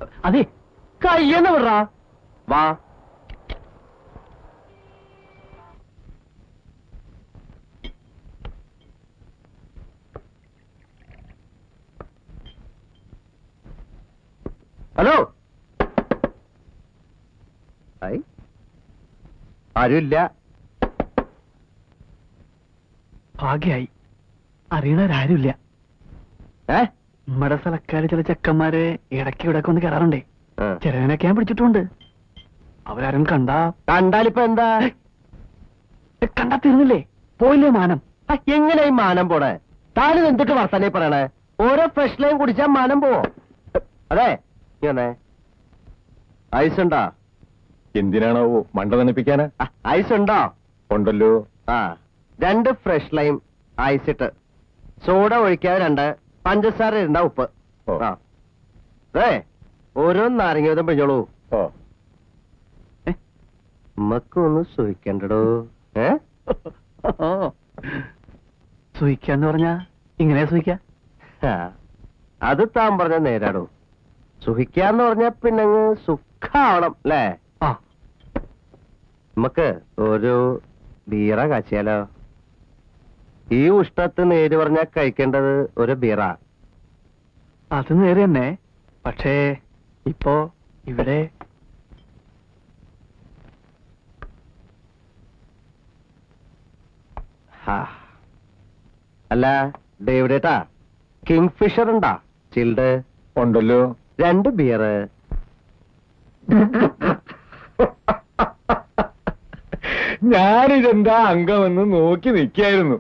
അതെ കയ്യെന്ന് വിടറാ വാ hello hi ആരുമില്ല ഭാഗ്യായി അറിയണവരാരുമില്ല ഏ നമ്മുടെ സ്ഥലക്കാര് ചില ചെക്കന്മാര് ഇടയ്ക്ക് ഇടയ്ക്ക് ഒന്ന് കയറാറുണ്ടേ ആ. ചിലതിനൊക്കെ ഞാൻ പിടിച്ചിട്ടുണ്ട് അവരാരും കണ്ടാ കണ്ടാലിപ്പോ എന്താ ഏ, കണ്ടാ തീർന്നില്ലേ പോയില്ലേ മാനം ആ, എങ്ങനെ ഈ മാനം പോണേ താനിത് എന്തിട്ട് വർത്താനേ പറയണേ ഓരോ ഫ്രഷ് ലൈൻ കുടിച്ചാ മാനം പോവോ അതെ നീ വന്നേ ഐസ് ഉണ്ടോ എന്തിനാണാവോ മണ്ട നനപ്പിക്കാനാ ആ, ഐസ് ഉണ്ടോ ഉണ്ടല്ലോ ആ രണ്ട് ഫ്രഷ് ലൈം ഐസ് ഇട്ട് സോഡ ഒഴിക്കാതെ രണ്ട് പഞ്ചസാര ഇടണ്ട ഉപ്പ് ഓ. ആ അതെ ഓരോ നാരങ്ങ വീതം പിഴിഞ്ഞോളൂ ഓ നമ്മക്കൊന്ന് സുഖിക്കണ്ടടോ ഏ സൂയിക്കാന്ന് പറഞ്ഞാ ഇങ്ങനെ സൂയിക്ക ആ, അത് താൻ പറഞ്ഞ നേരാടോ സുഖിക്കാന്ന് പറഞ്ഞാ പിന്നെ അങ്ങ് സുഖാവണം അല്ലേ ആ നമുക്ക് ഒരു ബീറ കാച്ചിയാലോ ഈ ഉഷ്ണത്ത് നേര് പറഞ്ഞാ കഴിക്കേണ്ടത് ഒരു ബീറ അത് നേരെ തന്നെ പക്ഷേ ഇപ്പോ ഇവിടെ ഹാ. അല്ല ഡേവിഡേട്ടാ കിങ് ഫിഷർ ഉണ്ടാ ചിൽഡ് ഉണ്ടല്ലോ രണ്ട് ബിയറ് ഞാനിതെന്താ അംഗമെന്ന് നോക്കി നിൽക്കായിരുന്നു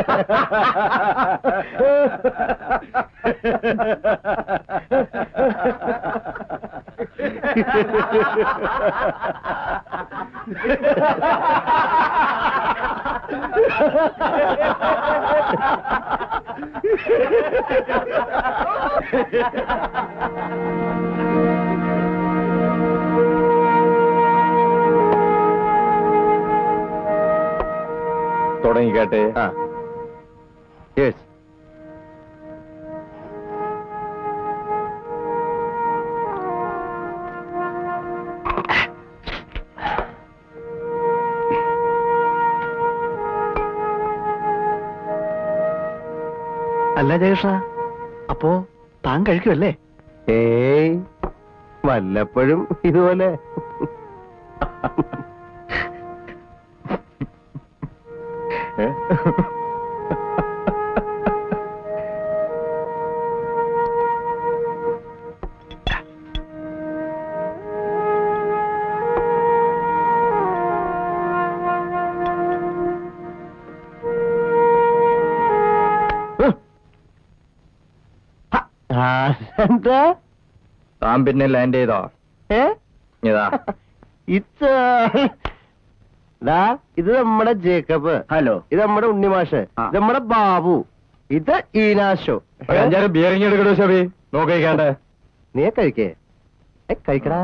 തുടങ്ങിക്കാട്ടെ ആ യെസ് അല്ല ജയകൃഷ്ണ അപ്പോ താൻ കഴിക്കുമല്ലേ ഏയ് വല്ലപ്പോഴും ഇതുപോലെ ഏ? ആ, എന്താ താൻ പിന്നെ ലാൻഡ് ചെയ്തോ ഏ ഇതാ ഇത് ദാ, ഇത് നമ്മുടെ ജേക്കബ് ഹലോ ഇത് നമ്മുടെ ഉണ്ണിമാഷ് ആ. ഇത് നമ്മുടെ ബാബു ഇത് ഈനാശോ ഒരു അഞ്ചാറ് ബിയറിങ് എടുക്കടോ ശബി നോക്കിക്കാണ്ട് നീ കഴിക്കേ ഏ, കഴിക്കടാ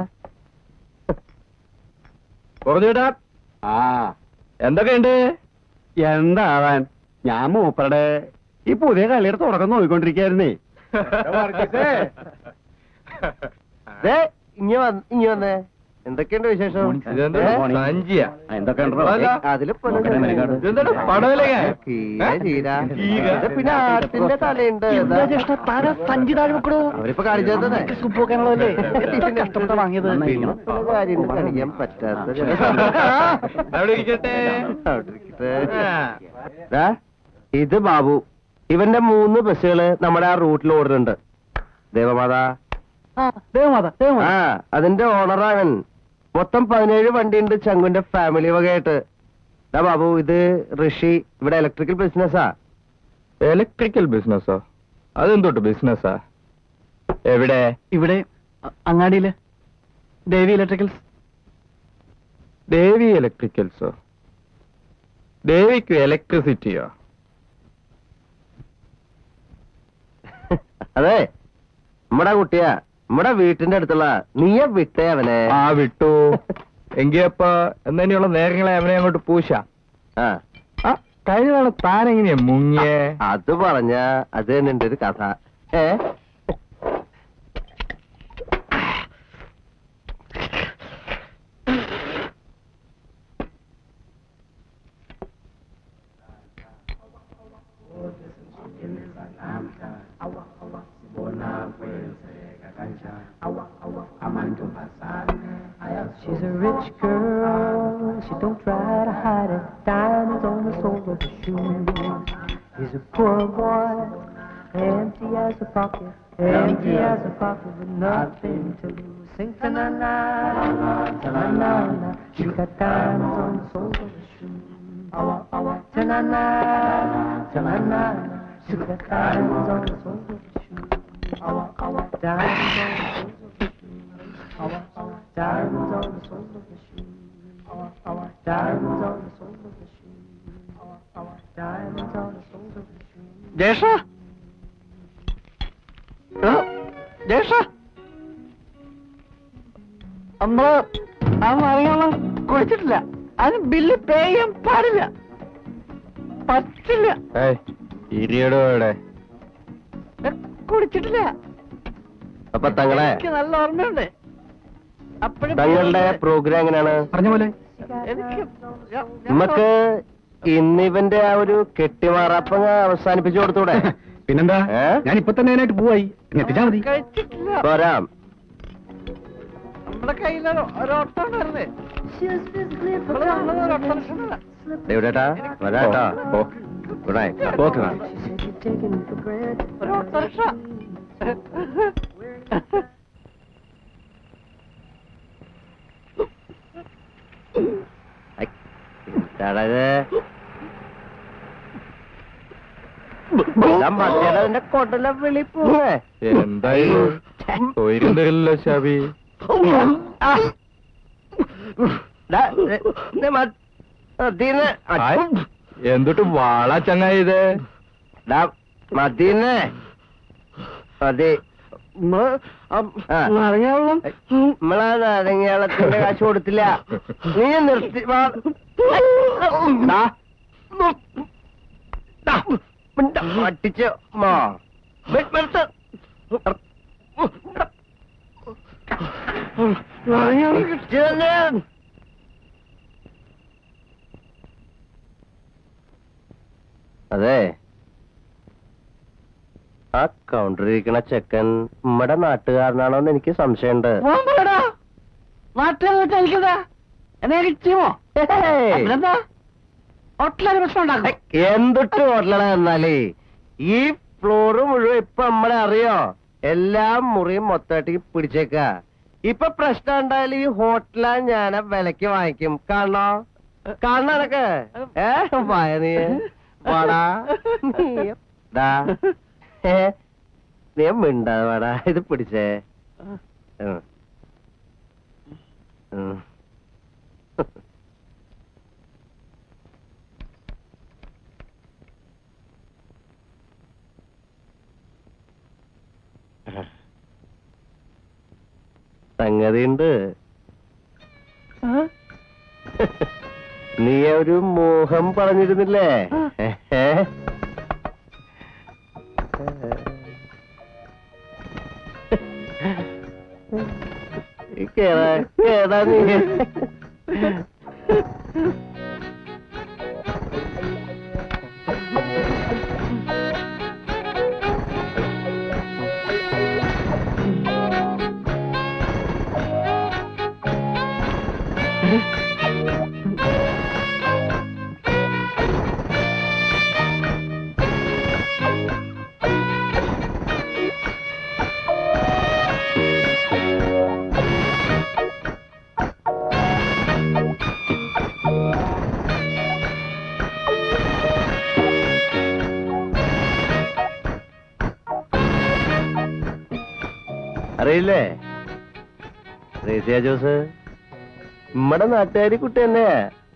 കുറച്ചുവിടാ ആ എന്തൊക്കെയുണ്ട് എന്താവാൻ ഞാൻ മൂപ്പരുടെ ഈ പുതിയ കളിയുടെ തുടക്കം നോക്കിക്കൊണ്ടിരിക്കായിരുന്നേ ദേ, ഇങ്ങ് വന്ന് ഇങ്ങ് വന്നേ എന്തൊക്കെയുണ്ട് വിശേഷം ഇതെന്താ ഏ? സഞ്ചിയാ എന്തൊക്കെയുണ്ടോ അല്ല. അതില് നോക്കട്ടെ, മെനക്കാട്. ഇതെന്താണ് പടവലങ്ങ ചീര ചീര ചീര. ഇത് പിന്നെ ആട്ടിന്റെ തലയുണ്ട് എന്താ ജേഷ്ഠ താഴെ സഞ്ചി താഴെ വെക്കടോ അവരിപ്പോ കാണിച്ചു തന്നെ സുപ്പ് വെക്കാനുള്ളതല്ലേ എത്ര കഷ്ടപ്പെട്ട വാങ്ങിയത് പിന്നെ പല കാര്യം കാണിക്കാൻ പറ്റാത്ത ചില അവിടെ ഇരിക്കട്ടെ അവിടെ ഇരിക്കട്ടെ. ദാ, ഇത് ബാബു ഇവന്റെ മൂന്ന് ബസ്സുകള് നമ്മുടെ ആ റൂട്ടിൽ ഓടുന്നുണ്ട് ദേവമാതാ ദേവമാത ദേവമാത ആ അതിന്റെ ഓണറാവൻ മൊത്തം പതിനേഴ് വണ്ടിയുണ്ട് ചങ്കുന്റെ ഫാമിലി വകയായിട്ട് ദാ ബാബു ഇത് ഋഷി ഇവിടെ ഇലക്ട്രിക്കൽ ബിസിനസ്സാ ഇലക്ട്രിക്കൽ ബിസിനസ്സോ അതെന്തോട്ട് ബിസിനസ്സാ എവിടെ ഇവിടെ അ- അങ്ങാടിയില് ദേവി ഇലക്ട്രിക്കൽസ് ദേവി ഇലക്ട്രിക്കൽസോ ദേവിക്ക് ഇലക്ട്രിസിറ്റിയോ അതെ നമ്മടെ കുട്ടിയാ നമ്മടെ വീട്ടിന്റെ അടുത്തുള്ള നീയെ വിട്ടേ അവനെ ആ വിട്ടു എങ്കിയപ്പ എന്നതിനുള്ള നേരങ്ങളെ അവനെ അങ്ങോട്ട് പൂശ ആ ആ കഴിഞ്ഞ നാളെ താൻ എങ്ങനെയാ മുങ്ങിയേ അത് പറഞ്ഞ അത് തന്നെ എന്റെ ഒരു കഥ ഏ a rich girl, she don't try to hide it. Diamonds on the soles of her shoes. He's a poor boy, empty as a pocket, empty as a pocket with nothing to lose. Sing ta na na, ta na na na. She got diamonds on the soles of her shoes. Ta na na, ta na na na. She got diamonds on the soles of her shoes. Diamonds on the soles of her shoes. Diamonds on the soles of the shoe. Diamonds on the soles of the shoe. Diamonds on the soles of the shoe. ജേഷ ജേഷ നമ്മള് ആ മറിയാളം കുളിച്ചിട്ടില്ല അതിന് bill pay ചെയ്യാൻ പാടില്ല പറ്റില്ല ഏയ് ഇരിയടോ ഇവിടെ ഏ, കുടിച്ചിട്ടില്ല അപ്പൊ തങ്ങളെ എനിക്ക് നല്ല ഓർമ്മയുണ്ട് അപ്പോഴും തങ്ങളുടെ പ്രോഗ്രാം എങ്ങനെയാണ് പറഞ്ഞ പോലെ എനിക്ക് ഞാൻ- ഞാൻ നമുക്ക് ഇന്ന് ഇവന്റെ ആ ഒരു കെട്ടിമാറാപ്പങ്ങ് അവസാനിപ്പിച്ചു കൊടുത്തൂടെ പിന്നെന്താ ഏ? ഞാൻ ഇപ്പൊ തന്നെ അതിനായിട്ട് പോവായി എന്നെ എത്തിച്ചാ മതി കഴിച്ചിട്ടില്ല പോരാം നമ്മുടെ കയ്യിൽ ഒരു ഓട്ടോ ഉണ്ടായിരുന്നേ നമ്മള് വന്നത് ഒരു ഓട്ടോറിക്ഷ എവിടെട്ടാ വരാട്ടാ ഓ good night okay She said you're taking me for granted. ഒരു ഓട്ടോറിക്ഷ മറ്റേതിന്റെ കൊടല വിളിപ്പൂങ്ങേ എന്തായാലും തൊയിരം തരില്ല ഷാബി ആയ്, എന്തൊട്ട് വാള ചങ്ങായി ഇത് മദീനെ മതി ആ. അറിയാവുള്ള നമ്മളാ നാരങ്ങാളത്തിന്റെ കാശ് കൊടുത്തില്ല നീ നിർത്തി വാ. ദാ. ദാ. മിണ്ട. പട്ടിച്ച് മാ വെ- നിർത്ത്. ഇച്ച് തന്നെ. അതെ ആ കൗണ്ടറിരിക്കണ ചെക്കൻ നമ്മുടെ നാട്ടുകാരനാണോന്ന് എനിക്ക് സംശയമുണ്ട് നാട്ടിൽ വെച്ചാൽ എനിക്കെന്താ എന്നെ ചെയ്യുമോ ഹേയ്. എന്താ ഹോട്ടലൊരു പ്രശ്നം ഉണ്ടാക്കും എന്തൊട്ട് ഹോട്ടലാണ് എന്നാലേ ഈ ഫ്ലോറ് മുഴുവൻ ഇപ്പൊ നമ്മളെ അറിയോ എല്ലാ മുറിയും മൊത്തമായിട്ട് പിടിച്ചേക്ക ഇപ്പൊ പ്രശ്നം ഉണ്ടായാലും ഈ ഹോട്ടലാ ഞാൻ വിലക്ക് വാങ്ങിക്കും കാണണോ കാണണ എനക്ക് ഏ വായ നീ വാടാ നീ ദാ. ഏ, നീ മിണ്ടാതെ വാടാ ഇത് പിടിച്ചേ ഉം. ഉം. സംഗതിയുണ്ട് നീ ഒരു മോഹം പറഞ്ഞിരുന്നില്ലേ ഏ? കേറാ കേറാ നീ അറിയില്ലേ റേസിയ ജോസ് നമ്മടെ നാട്ടുകാരി കുട്ടി തന്നെയാ